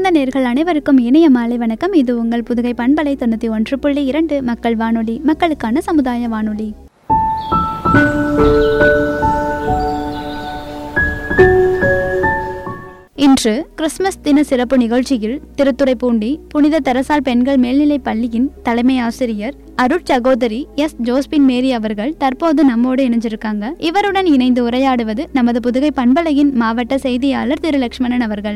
அன்பார்ந்த நேர்கள் அனைவருக்கும் இனிய மாலை வணக்கம் இது உங்கள் புதுகை பண்பலை தொண்ணூற்றி ஒன்று புள்ளி இரண்டு மக்கள் வானொலி மக்களுக்கான சமுதாய வானொலி இன்று கிறிஸ்துமஸ் தின சிறப்பு நிகழ்ச்சியில் திருத்துறைப்பூண்டி புனித தெரசால் பெண்கள் மேல்நிலைப் பள்ளியின் தலைமை ஆசிரியர் அருட் சகோதரி எஸ் ஜோஸ்பின் மேரி அவர்கள் தற்போது நம்மோடு இணைஞ்சிருக்காங்க இவருடன் இணைந்து உரையாடுவது நமது புதுகை பண்பலையின் மாவட்ட செய்தியாளர் திரு லட்சுமணன் அவர்கள்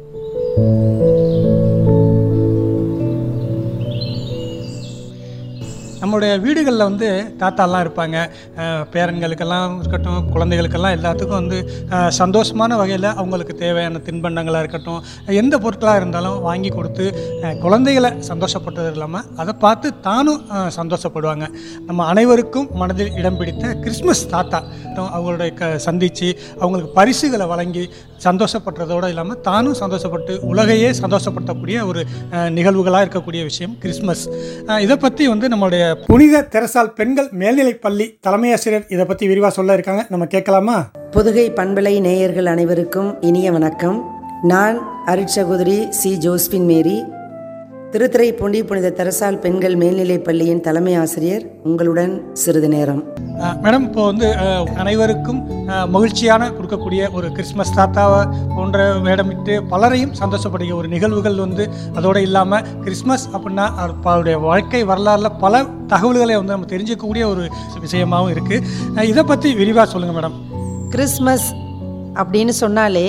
நம்மளுடைய வீடுகளில் வந்து தாத்தாலாம் இருப்பாங்க அஹ் பேரன்களுக்கெல்லாம் இருக்கட்டும் குழந்தைகளுக்கெல்லாம் எல்லாத்துக்கும் வந்து அஹ் சந்தோஷமான வகையில் அவங்களுக்கு தேவையான தின்பண்டங்களாக இருக்கட்டும் எந்த பொருட்களாக இருந்தாலும் வாங்கி கொடுத்து அஹ் குழந்தைகளை சந்தோஷப்பட்டது இல்லாமல் அதை பார்த்து தானும் அஹ் சந்தோஷப்படுவாங்க நம்ம அனைவருக்கும் மனதில் இடம் பிடித்த கிறிஸ்மஸ் தாத்தா அவங்களுடைய க சந்தித்து அவங்களுக்கு பரிசுகளை வழங்கி சந்தோஷப்படுறதோடு இல்லாமல் தானும் சந்தோஷப்பட்டு உலகையே சந்தோஷப்படுத்தக்கூடிய ஒரு நிகழ்வுகளாக இருக்கக்கூடிய விஷயம் கிறிஸ்மஸ் அஹ் இதை பற்றி வந்து நம்மளுடைய புனித தெரசால் பெண்கள் மேல்நிலைப் பள்ளி தலைமை ஆசிரியர் இதை பற்றி விரிவாக சொல்ல இருக்காங்க நம்ம கேட்கலாமா புதுகை பண்பலை நேயர்கள் அனைவருக்கும் இனிய வணக்கம் நான் அருட்சகோதரி சி ஜோஸ்பின் மேரி திருத்துறைப்பூண்டி புனித தெரசால் பெண்கள் மேல்நிலைப் பள்ளியின் தலைமை ஆசிரியர் உங்களுடன் சிறிது நேரம் அஹ் மேடம் இப்போ வந்து அஹ், அனைவருக்கும் அஹ், மகிழ்ச்சியான கொடுக்கக்கூடிய ஒரு கிறிஸ்மஸ் தாத்தாவை போன்ற வேடமிட்டு பலரையும் சந்தோஷப்படுகிற ஒரு நிகழ்வுகள் வந்து அதோடு இல்லாமல் கிறிஸ்மஸ் அப்படின்னா அவருடைய வாழ்க்கை வரலாறில் பல தகவல்களை வந்து நம்ம தெரிஞ்சுக்கக்கூடிய ஒரு விஷயமாகவும் இருக்குது இதை பற்றி விரிவாக சொல்லுங்கள் மேடம் கிறிஸ்மஸ் அப்படின்னு சொன்னாலே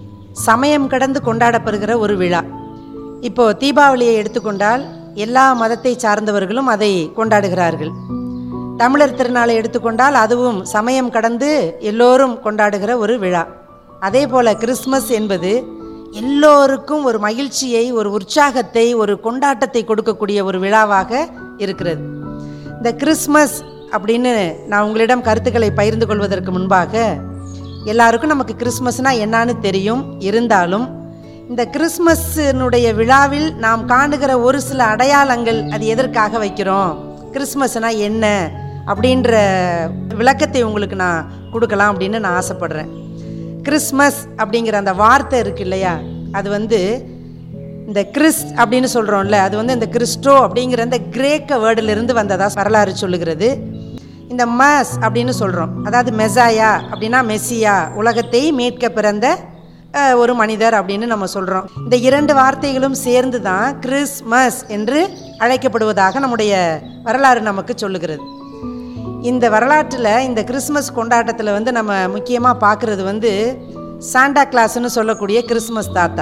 சமயம் கடந்து கொண்டாடப்படுகிற ஒரு விழா இப்போ தீபாவளியை எடுத்துக்கொண்டால் எல்லா மதத்தை சார்ந்தவர்களும் அதை கொண்டாடுகிறார்கள் தமிழர் திருநாளை எடுத்துக்கொண்டால் அதுவும் சமயம் கடந்து எல்லோரும் கொண்டாடுகிற ஒரு விழா அதே போல கிறிஸ்மஸ் என்பது எல்லோருக்கும் ஒரு மகிழ்ச்சியை ஒரு உற்சாகத்தை ஒரு கொண்டாட்டத்தை கொடுக்கக்கூடிய ஒரு விழாவாக இருக்கிறது இந்த கிறிஸ்மஸ் அப்படின்னு நான் உங்களிடம் கருத்துக்களை பகிர்ந்து கொள்வதற்கு முன்பாக எல்லாருக்கும் நமக்கு கிறிஸ்மஸ்னா என்னன்னு தெரியும் இருந்தாலும் இந்த கிறிஸ்மஸினுடைய விழாவில் நாம் காணுகிற ஒரு சில அடையாளங்கள் அது எதற்காக வைக்கிறோம் கிறிஸ்மஸ்னா என்ன அப்படின்ற விளக்கத்தை உங்களுக்கு நான் கொடுக்கலாம் அப்படின்னு நான் ஆசைப்படுறேன் கிறிஸ்மஸ் அப்படிங்கிற அந்த வார்த்தை இருக்கு இல்லையா அது வந்து இந்த கிறிஸ்ட் அப்படின்னு சொல்கிறோம்ல அது வந்து இந்த கிறிஸ்டோ அப்படிங்கிற இந்த கிரேக்க வேர்டிலிருந்து வந்ததா வரலாறு சொல்லுகிறது இந்த மஸ் அப்படின்னு சொல்கிறோம் அதாவது மெசாயா அப்படின்னா மெஸ்ஸியா உலகத்தை மீட்க பிறந்த அஹ், ஒரு மனிதர் அப்படின்னு நம்ம சொல்கிறோம் இந்த இரண்டு வார்த்தைகளும் சேர்ந்து தான் கிறிஸ்மஸ் என்று அழைக்கப்படுவதாக நம்முடைய வரலாறு நமக்கு சொல்லுகிறது இந்த வரலாற்றில் இந்த கிறிஸ்மஸ் கொண்டாட்டத்தில் வந்து நம்ம முக்கியமாக பார்க்குறது வந்து சாண்டா கிளாஸ்னு சொல்லக்கூடிய கிறிஸ்மஸ் தாத்தா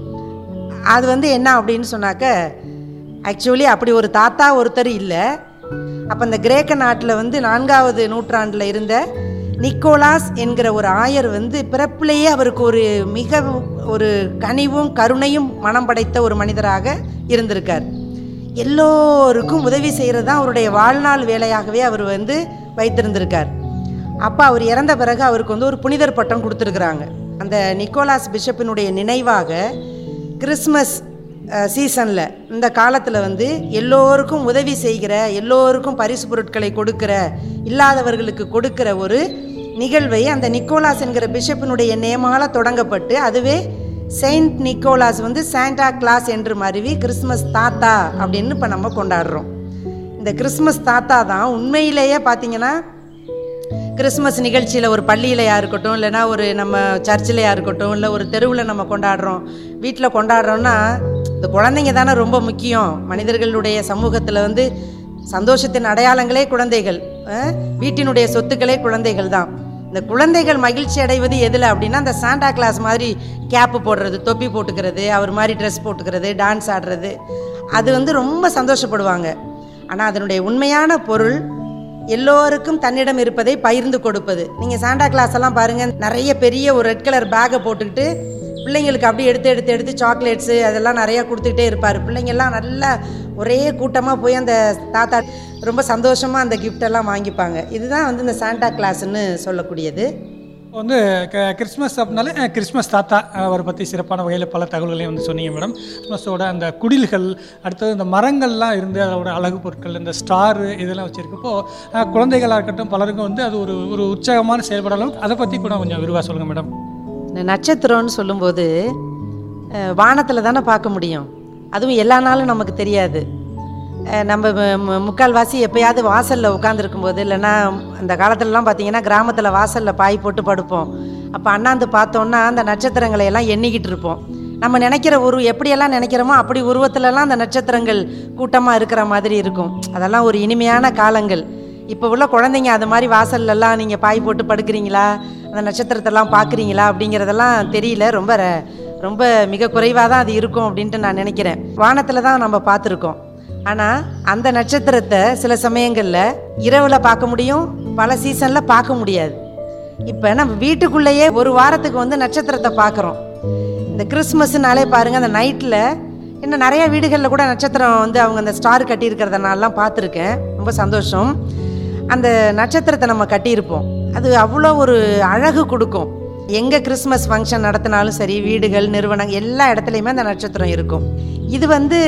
அது வந்து என்ன அப்படின்னு சொன்னாக்க ஆக்சுவலி அப்படி ஒரு தாத்தா ஒருத்தர் இல்லை அப்போ இந்த கிரேக்க நாட்டில் வந்து நான்காவது நூற்றாண்டில் இருந்த நிக்கோலாஸ் என்கிற ஒரு ஆயர் வந்து பிறப்பிலேயே அவருக்கு ஒரு மிக ஒரு கனிவும் கருணையும் மனம் படைத்த ஒரு மனிதராக இருந்திருக்கார் எல்லோருக்கும் உதவி செய்கிறது தான் அவருடைய வாழ்நாள் வேலையாகவே அவர் வந்து வைத்திருந்திருக்கார் அப்போ அவர் இறந்த பிறகு அவருக்கு வந்து ஒரு புனிதர் பட்டம் கொடுத்துருக்குறாங்க அந்த நிக்கோலாஸ் பிஷப்பினுடைய நினைவாக கிறிஸ்மஸ் சீசனில் இந்த காலத்தில் வந்து எல்லோருக்கும் உதவி செய்கிற எல்லோருக்கும் பரிசு பொருட்களை கொடுக்கிற இல்லாதவர்களுக்கு கொடுக்கிற ஒரு நிகழ்வை அந்த நிக்கோலாஸ் என்கிற பிஷப்பினுடைய நேமால தொடங்கப்பட்டு அதுவே செயின்ட் நிக்கோலாஸ் வந்து சாண்டா கிளாஸ் என்று மருவி கிறிஸ்மஸ் தாத்தா அப்படின்னு இப்போ நம்ம கொண்டாடுறோம் இந்த கிறிஸ்மஸ் தாத்தா தான் உண்மையிலேயே பார்த்தீங்கன்னா கிறிஸ்மஸ் நிகழ்ச்சியில் ஒரு பள்ளியிலையா இருக்கட்டும் இல்லைன்னா ஒரு நம்ம சர்ச்சிலையா இருக்கட்டும் இல்லை ஒரு தெருவில் நம்ம கொண்டாடுறோம் வீட்டில் கொண்டாடுறோம்னா இந்த குழந்தைங்க தானே ரொம்ப முக்கியம் மனிதர்களுடைய சமூகத்தில் வந்து சந்தோஷத்தின் அடையாளங்களே குழந்தைகள் அஹ், வீட்டினுடைய சொத்துக்களே குழந்தைகள் தான் இந்த குழந்தைகள் மகிழ்ச்சி அடைவது எதில் அப்படின்னா அந்த சாண்டா கிளாஸ் மாதிரி கேப்பு போடுறது தொப்பி போட்டுக்கிறது அவர் மாதிரி ட்ரெஸ் போட்டுக்கிறது டான்ஸ் ஆடுறது அது வந்து ரொம்ப சந்தோஷப்படுவாங்க ஆனால் அதனுடைய உண்மையான பொருள் எல்லோருக்கும் தன்னிடம் இருப்பதை பகிர்ந்து கொடுப்பது நீங்கள் சாண்டா கிளாஸ் எல்லாம் பாருங்கள் நிறைய பெரிய ஒரு ரெட் கலர் பேக்கை போட்டுக்கிட்டு பிள்ளைங்களுக்கு அப்படியே எடுத்து எடுத்து எடுத்து சாக்லேட்ஸு அதெல்லாம் நிறையா கொடுத்துக்கிட்டே இருப்பார் பிள்ளைங்கள்லாம் நல்லா ஒரே கூட்டமாக போய் அந்த தாத்தா ரொம்ப சந்தோஷமாக அந்த கிஃப்டெல்லாம் வாங்கிப்பாங்க இதுதான் வந்து இந்த சாண்டா கிளாஸ்ன்னு சொல்லக்கூடியது வந்து க- கிறிஸ்மஸ் அப்படின்னாலே அஹ், கிறிஸ்மஸ் தாத்தா அவரை பற்றி சிறப்பான வகையில் பல தகவல்களையும் வந்து சொன்னீங்க மேடம் கிறிஸ்மஸோட அந்த குடில்கள் அடுத்தது இந்த மரங்கள்லாம் இருந்து அதோட அழகு பொருட்கள் இந்த ஸ்டாரு இதெல்லாம் வச்சுருக்கப்போ குழந்தைகளாக இருக்கட்டும் பலருக்கும் வந்து அது ஒரு ஒரு உற்சாகமான செயல்பட அளவுக்கு அதை பற்றி கூட கொஞ்சம் விரிவாக சொல்லுங்கள் மேடம் இந்த நட்சத்திரம்னு சொல்லும்போது வானத்தில் தானே பார்க்க முடியும் அதுவும் எல்லா நாளும் நமக்கு தெரியாது அஹ் நம்ம ம- ம- முக்கால்வாசி எப்பயாவது வாசலில் உட்காந்துருக்கும் போது இல்லைன்னா அந்த காலத்துலலாம் பார்த்தீங்கன்னா கிராமத்தில் வாசலில் பாய் போட்டு படுப்போம் அப்போ அண்ணாந்து பார்த்தோன்னா அந்த நட்சத்திரங்களை எல்லாம் எண்ணிக்கிட்டு இருப்போம் நம்ம நினைக்கிற உரு எப்படியெல்லாம் நினைக்கிறோமோ அப்படி உருவத்துலலாம் அந்த நட்சத்திரங்கள் கூட்டமாக இருக்கிற மாதிரி இருக்கும் அதெல்லாம் ஒரு இனிமையான காலங்கள் இப்போ உள்ள குழந்தைங்க அது மாதிரி வாசல்லலாம் நீங்கள் பாய் போட்டு படுக்கிறீங்களா அந்த நட்சத்திரத்தெல்லாம் பார்க்குறீங்களா அப்படிங்கிறதெல்லாம் தெரியல ரொம்ப ர- ரொம்ப மிக குறைவாக தான் அது இருக்கும் அப்படின்ட்டு நான் நினைக்கிறேன் வானத்தில் தான் நம்ம பார்த்துருக்கோம் ஆனால் அந்த நட்சத்திரத்தை சில சமயங்களில் இரவில் பார்க்க முடியும் பல சீசனில் பார்க்க முடியாது இப்போ நம்ம வீட்டுக்குள்ளேயே ஒரு வாரத்துக்கு வந்து நட்சத்திரத்தை பார்க்குறோம் இந்த கிறிஸ்மஸ்னாலே பாருங்கள் அந்த நைட்டில் இன்னும் நிறைய வீடுகளில் கூட நட்சத்திரம் வந்து அவங்க அந்த ஸ்டார் கட்டியிருக்கிறத நான்லாம் பார்த்துருக்கேன் ரொம்ப சந்தோஷம் அந்த நட்சத்திரத்தை நம்ம கட்டியிருப்போம் அது அவ்வளோ ஒரு அழகு கொடுக்கும் எங்கே கிறிஸ்மஸ் ஃபங்க்ஷன் நடத்தினாலும் சரி வீடுகள் நிறுவனங்கள் எல்லா இடத்துலையுமே அந்த நட்சத்திரம் இருக்கும் இது வந்து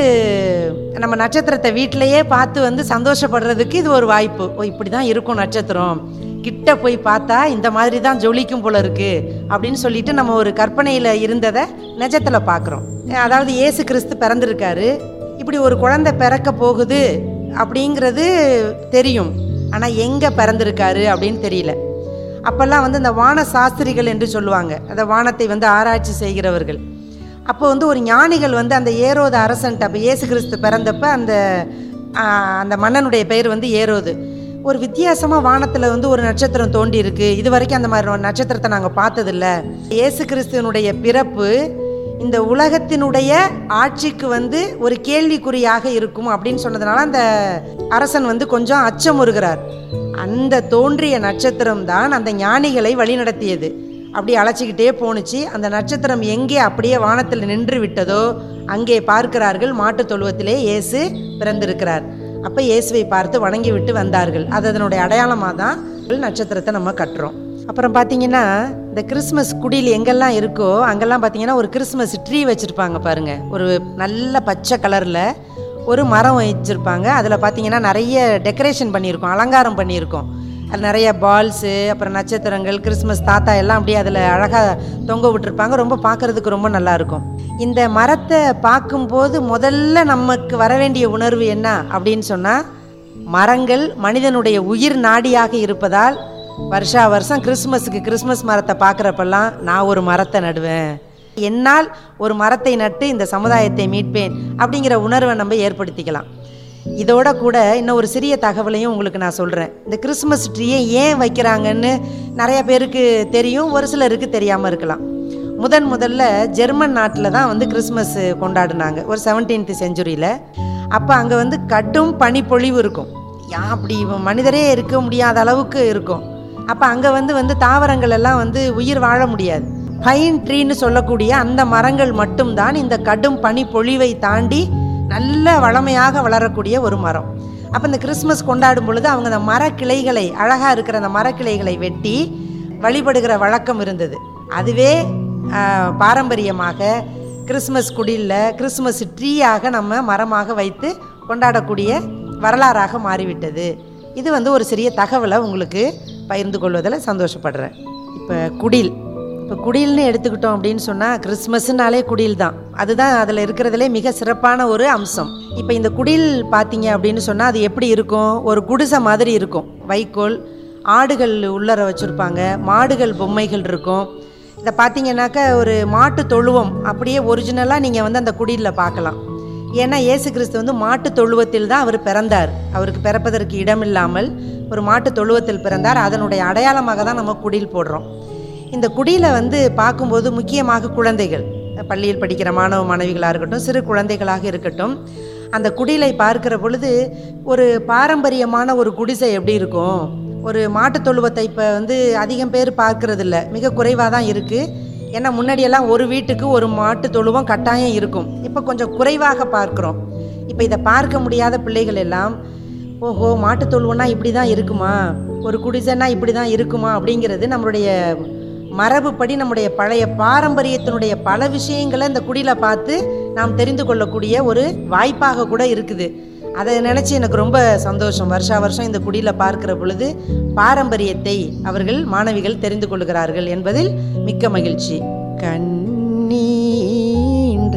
நம்ம நட்சத்திரத்தை வீட்டிலையே பார்த்து வந்து சந்தோஷப்படுறதுக்கு இது ஒரு வாய்ப்பு ஓ இப்படி தான் இருக்கும் நட்சத்திரம் கிட்ட போய் பார்த்தா இந்த மாதிரி தான் ஜொலிக்கும் போல இருக்கு அப்படின்னு சொல்லிட்டு நம்ம ஒரு கற்பனையில் இருந்ததை நிஜத்தில் பார்க்குறோம் அதாவது இயேசு கிறிஸ்து பிறந்திருக்காரு இப்படி ஒரு குழந்தை பிறக்க போகுது அப்படிங்கிறது தெரியும் ஆனால் எங்கே பிறந்திருக்காரு அப்படின்னு தெரியல அப்போல்லாம் வந்து இந்த வான சாஸ்திரிகள் என்று சொல்லுவாங்க அந்த வானத்தை வந்து ஆராய்ச்சி செய்கிறவர்கள் அப்போ வந்து ஒரு ஞானிகள் வந்து அந்த ஏரோது அரசன்ட்டு அப்போ இயேசு கிறிஸ்து பிறந்தப்ப அந்த ஆ, அந்த மன்னனுடைய பெயர் வந்து ஏரோது ஒரு வித்தியாசமாக வானத்தில் வந்து ஒரு நட்சத்திரம் தோண்டி இருக்கு இது வரைக்கும் அந்த மாதிரி ஒரு நட்சத்திரத்தை நாங்கள் பார்த்ததில்ல இயேசு கிறிஸ்துவனுடைய பிறப்பு இந்த உலகத்தினுடைய ஆட்சிக்கு வந்து ஒரு கேள்விக்குறியாக இருக்கும் அப்படின்னு சொன்னதுனால அந்த அரசன் வந்து கொஞ்சம் அச்சமுறுகிறார் அந்த தோன்றிய நட்சத்திரம் தான் அந்த ஞானிகளை வழிநடத்தியது அப்படி அழைச்சிக்கிட்டே போணுச்சு அந்த நட்சத்திரம் எங்கே அப்படியே வானத்தில் நின்று விட்டதோ அங்கே பார்க்கிறார்கள் மாட்டுத் தொழுவத்திலே இயேசு பிறந்திருக்கிறார் அப்போ இயேசுவை பார்த்து வணங்கி விட்டு வந்தார்கள் அது அதனுடைய அடையாளமாக தான் நட்சத்திரத்தை நம்ம கட்டுறோம் அப்புறம் பார்த்தீங்கன்னா இந்த கிறிஸ்மஸ் குடியில் எங்கெல்லாம் இருக்கோ அங்கெல்லாம் பார்த்தீங்கன்னா ஒரு கிறிஸ்மஸ் ட்ரீ வச்சுருப்பாங்க பாருங்க ஒரு நல்ல பச்சை கலரில் ஒரு மரம் வச்சுருப்பாங்க அதில் பார்த்தீங்கன்னா நிறைய டெக்கரேஷன் பண்ணியிருக்கோம் அலங்காரம் பண்ணியிருக்கோம் அது நிறைய பால்ஸு அப்புறம் நட்சத்திரங்கள் கிறிஸ்மஸ் தாத்தா எல்லாம் அப்படியே அதில் அழகாக தொங்க விட்டுருப்பாங்க ரொம்ப பார்க்குறதுக்கு ரொம்ப நல்லாயிருக்கும் இந்த மரத்தை பார்க்கும்போது முதல்ல நமக்கு வர வேண்டிய உணர்வு என்ன அப்படின்னு சொன்னால் மரங்கள் மனிதனுடைய உயிர் நாடியாக இருப்பதால் வருஷா வருஷம் கிறிஸ்மஸுக்கு கிறிஸ்மஸ் மரத்தை பார்க்குறப்பெல்லாம் நான் ஒரு மரத்தை நடுவேன் என்னால் ஒரு மரத்தை நட்டு இந்த சமுதாயத்தை மீட்பேன் அப்படிங்கிற உணர்வை நம்ம ஏற்படுத்திக்கலாம் இதோட கூட இன்னும் ஒரு சிறிய தகவலையும் உங்களுக்கு நான் சொல்கிறேன் இந்த கிறிஸ்மஸ் ட்ரீயை ஏன் வைக்கிறாங்கன்னு நிறைய பேருக்கு தெரியும் ஒரு சிலருக்கு தெரியாமல் இருக்கலாம் முதன் முதல்ல ஜெர்மன் நாட்டில் தான் வந்து கிறிஸ்மஸ் கொண்டாடினாங்க ஒரு செவன்டீன்த் செஞ்சுரியில் அப்போ அங்கே வந்து கடும் பனிப்பொழிவு இருக்கும் யா அப்படி மனிதரே இருக்க முடியாத அளவுக்கு இருக்கும் அப்போ அங்கே வந்து வந்து தாவரங்கள் எல்லாம் வந்து உயிர் வாழ முடியாது பைன் ட்ரீன்னு சொல்லக்கூடிய அந்த மரங்கள் மட்டும்தான் இந்த கடும் பனிப்பொழிவை தாண்டி நல்ல வளமையாக வளரக்கூடிய ஒரு மரம் அப்போ இந்த கிறிஸ்மஸ் கொண்டாடும் பொழுது அவங்க அந்த மரக்கிளைகளை அழகாக இருக்கிற அந்த மரக்கிளைகளை வெட்டி வழிபடுகிற வழக்கம் இருந்தது அதுவே ஆஹ், பாரம்பரியமாக கிறிஸ்மஸ் குடிலில் கிறிஸ்மஸ் ட்ரீயாக நம்ம மரமாக வைத்து கொண்டாடக்கூடிய வரலாறாக மாறிவிட்டது இது வந்து ஒரு சிறிய தகவலை உங்களுக்கு பகிர்ந்து கொள்வதில் சந்தோஷப்படுறேன் இப்போ குடில் இப்போ குடில்னு எடுத்துக்கிட்டோம் அப்படின்னு சொன்னால் கிறிஸ்மஸ்னாலே குடில் தான் அதுதான் அதில் இருக்கிறதுலே மிக சிறப்பான ஒரு அம்சம் இப்போ இந்த குடில் பார்த்தீங்க அப்படின்னு சொன்னால் அது எப்படி இருக்கும் ஒரு குடிசை மாதிரி இருக்கும் வைக்கோல் ஆடுகள் உள்ளர வச்சுருப்பாங்க மாடுகள் பொம்மைகள் இருக்கும் இதை பார்த்தீங்கன்னாக்கா ஒரு மாட்டு தொழுவம் அப்படியே ஒரிஜினலாக நீங்கள் வந்து அந்த குடிலில் பார்க்கலாம் ஏன்னா இயேசு கிறிஸ்து வந்து மாட்டு தொழுவத்தில் தான் அவர் பிறந்தார் அவருக்கு பிறப்பதற்கு இடமில்லாமல் ஒரு மாட்டு தொழுவத்தில் பிறந்தார் அதனுடைய அடையாளமாக தான் நம்ம குடில் போடுறோம் இந்த குடியில் வந்து பார்க்கும்போது முக்கியமாக குழந்தைகள் பள்ளியில் படிக்கிற மாணவ மாணவிகளாக இருக்கட்டும் சிறு குழந்தைகளாக இருக்கட்டும் அந்த குடிலை பார்க்கிற பொழுது ஒரு பாரம்பரியமான ஒரு குடிசை எப்படி இருக்கும் ஒரு மாட்டுத் தொழுவத்தை இப்போ வந்து அதிகம் பேர் பார்க்கறது இல்ல மிக குறைவாக தான் இருக்குது ஏன்னா முன்னாடியெல்லாம் ஒரு வீட்டுக்கு ஒரு மாட்டு தொழுவம் கட்டாயம் இருக்கும் இப்போ கொஞ்சம் குறைவாக பார்க்குறோம் இப்போ இதை பார்க்க முடியாத பிள்ளைகள் எல்லாம் ஓஹோ மாட்டுத் தொழுவம்னா இப்படி தான் இருக்குமா ஒரு குடிசைன்னா இப்படி தான் இருக்குமா அப்படிங்கிறது நம்மளுடைய மரபுப்படி நம்முடைய பழைய பாரம்பரியத்தினுடைய பல விஷயங்களை இந்த குடியில பார்த்து நாம் தெரிந்து கொள்ளக்கூடிய ஒரு வாய்ப்பாக கூட இருக்குது அதை நினச்சி எனக்கு ரொம்ப சந்தோஷம் வருஷா வருஷம் இந்த குடியில பார்க்கிற பொழுது பாரம்பரியத்தை அவர்கள் மாணவிகள் தெரிந்து கொள்கிறார்கள் என்பதில் மிக்க மகிழ்ச்சி கண்ணீ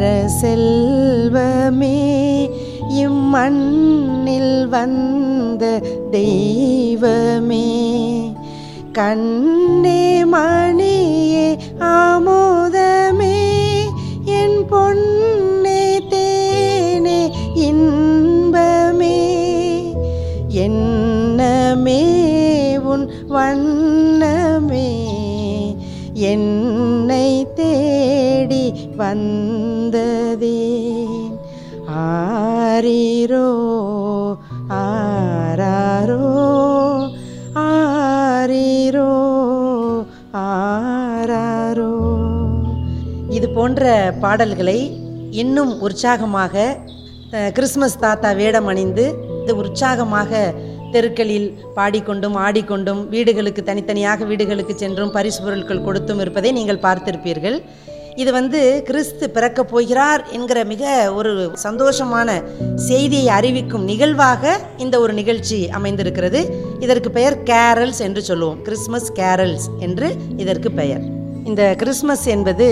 செல்வமே இம்மண்ணில் வந்த தெய்வமே கண்ணே மணியே ஆமோதமே என் பொன்னே தேனே இன்பமே என்னமே உன் வண்ணமே என்னை தேடி வந்ததே ஆரிரோ ஆராரோ ஆரிரோ ஆராரோ இது போன்ற பாடல்களை இன்னும் உற்சாகமாக அஹ், கிறிஸ்மஸ் தாத்தா வேடம் அணிந்து இது உற்சாகமாக தெருக்களில் பாடிக்கொண்டும் ஆடிக்கொண்டும் வீடுகளுக்கு தனித்தனியாக வீடுகளுக்கு சென்றும் பரிசு பொருட்கள் கொடுத்தும் இருப்பதை நீங்கள் பார்த்திருப்பீர்கள் இது வந்து கிறிஸ்து பிறக்கப் போகிறார் என்கிற மிக ஒரு சந்தோஷமான செய்தியை அறிவிக்கும் நிகழ்வாக இந்த ஒரு நிகழ்ச்சி அமைந்திருக்கிறது இதற்கு பெயர் கேரல்ஸ் என்று சொல்லுவோம் கிறிஸ்மஸ் கேரல்ஸ் என்று இதற்கு பெயர் இந்த கிறிஸ்மஸ் என்பது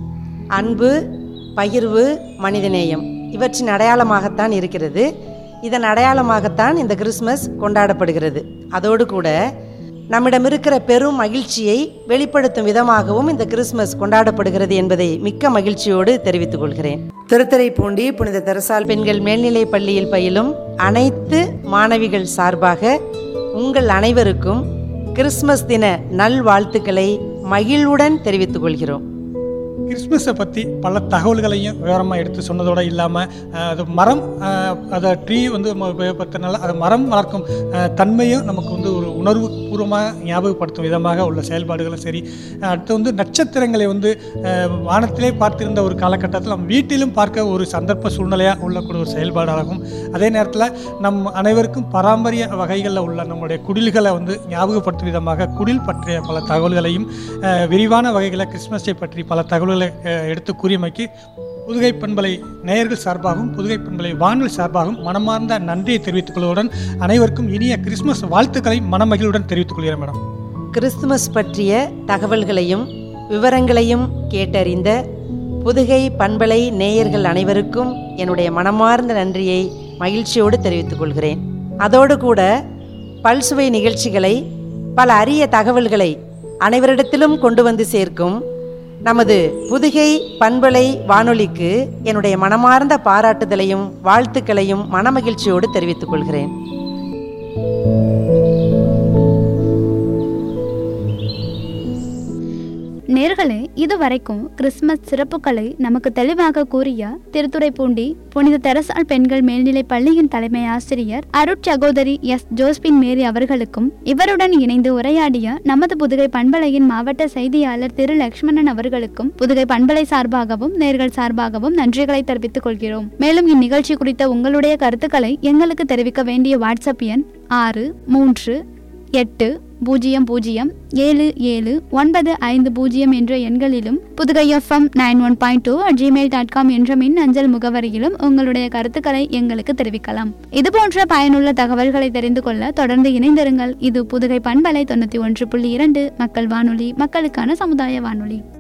அன்பு பகிர்வு மனிதநேயம் இவற்றின் அடையாளமாகத்தான் இருக்கிறது இதன் அடையாளமாகத்தான் இந்த கிறிஸ்மஸ் கொண்டாடப்படுகிறது அதோடு கூட நம்மிடம் இருக்கிற பெரும் மகிழ்ச்சியை வெளிப்படுத்தும் விதமாகவும் இந்த கிறிஸ்மஸ் கொண்டாடப்படுகிறது என்பதை மிக்க மகிழ்ச்சியோடு தெரிவித்துக் கொள்கிறேன் திருத்துறைப்பூண்டி புனித தெரசால் பெண்கள் மேல்நிலைப் பள்ளியில் பயிலும் அனைத்து மாணவிகள் சார்பாக உங்கள் அனைவருக்கும் கிறிஸ்மஸ் தின நல்வாழ்த்துக்களை மகிழ்வுடன் தெரிவித்துக் கொள்கிறோம் கிறிஸ்மஸை பற்றி பல தகவல்களையும் விவரமாக எடுத்து சொன்னதோடு இல்லாமல் அது மரம் அஹ், அதை ட்ரீ வந்து நம்ம உபயோகப்படுத்தினால அது மரம் வளர்க்கும் அஹ், தன்மையும் நமக்கு வந்து ஒரு உணர்வு பூர்வமாக ஞாபகப்படுத்தும் விதமாக உள்ள செயல்பாடுகளும் சரி அஹ், அடுத்து வந்து நட்சத்திரங்களை வந்து அஹ், வானத்திலே பார்த்திருந்த ஒரு காலகட்டத்தில் நம்ம வீட்டிலும் பார்க்க ஒரு சந்தர்ப்ப சூழ்நிலையாக உள்ளக்கூடிய ஒரு செயல்பாடாகும் அதே நேரத்தில் நம் அனைவருக்கும் பாரம்பரிய வகைகளில் உள்ள நம்முடைய குடில்களை வந்து ஞாபகப்படுத்தும் விதமாக குடில் பற்றிய பல தகவல்களையும் அஹ், விரிவான வகைகளை கிறிஸ்மஸை பற்றி பல தகவல்களை அஹ், எடுத்து கூறியமைக்கு புதுகை பண்பலை நேயர்கள் சார்பாகவும் புதுகை பண்பலை வானொலி சார்பாகவும் மனமார்ந்த நன்றியை தெரிவித்துக் கொள்வதுடன் அனைவருக்கும் இனிய கிறிஸ்மஸ் வாழ்த்துக்களை மனமகிழ்வுடன் தெரிவித்துக் கொள்கிறேன் மேடம் கிறிஸ்துமஸ் பற்றிய தகவல்களையும் விவரங்களையும் கேட்டறிந்த புதுகை பண்பலை நேயர்கள் அனைவருக்கும் என்னுடைய மனமார்ந்த நன்றியை மகிழ்ச்சியோடு தெரிவித்துக் கொள்கிறேன் அதோடு கூட பல்சுவை நிகழ்ச்சிகளை பல அரிய தகவல்களை அனைவரிடத்திலும் கொண்டு வந்து சேர்க்கும் நமது புதுகை பண்பலை வானொலிக்கு என்னுடைய மனமார்ந்த பாராட்டுதலையும் வாழ்த்துக்களையும் மனமகிழ்ச்சியோடு தெரிவித்துக் கொள்கிறேன் நேர்களே இதுவரைக்கும் கிறிஸ்மஸ் சிறப்புகளை நமக்கு தெளிவாக கூறிய திருத்துறைப்பூண்டி புனித தெரசால் பெண்கள் மேல்நிலைப் பள்ளியின் தலைமை ஆசிரியர் அருட்சகோதரி எஸ் ஜோஸ்பின் மேரி அவர்களுக்கும் இவருடன் இணைந்து உரையாடிய நமது புதுகை பண்பலையின் மாவட்ட செய்தியாளர் திரு லக்ஷ்மணன் அவர்களுக்கும் புதுகை பண்பலை சார்பாகவும் நேர்கள் சார்பாகவும் நன்றிகளை தெரிவித்துக் கொள்கிறோம் மேலும் இந்நிகழ்ச்சி குறித்த உங்களுடைய கருத்துக்களை எங்களுக்கு தெரிவிக்க வேண்டிய வாட்ஸ்அப் எண் ஆறு மூன்று எட்டு பூஜ்ஜியம் பூஜ்ஜியம் ஏழு ஏழு ஒன்பது ஐந்து பூஜ்ஜியம் என்ற எண்களிலும் Pudukkai FM nine one point two Gmail dot com என்ற மின் அஞ்சல் முகவரியிலும் உங்களுடைய கருத்துக்களை எங்களுக்கு தெரிவிக்கலாம் இது போன்ற பயனுள்ள தகவல்களை தெரிந்து கொள்ள தொடர்ந்து இணைந்திருங்கள் இது புதுகை பண்பலை தொண்ணூற்றி ஒன்று புள்ளி இரண்டு மக்கள் வானொலி மக்களுக்கான சமுதாய வானொலி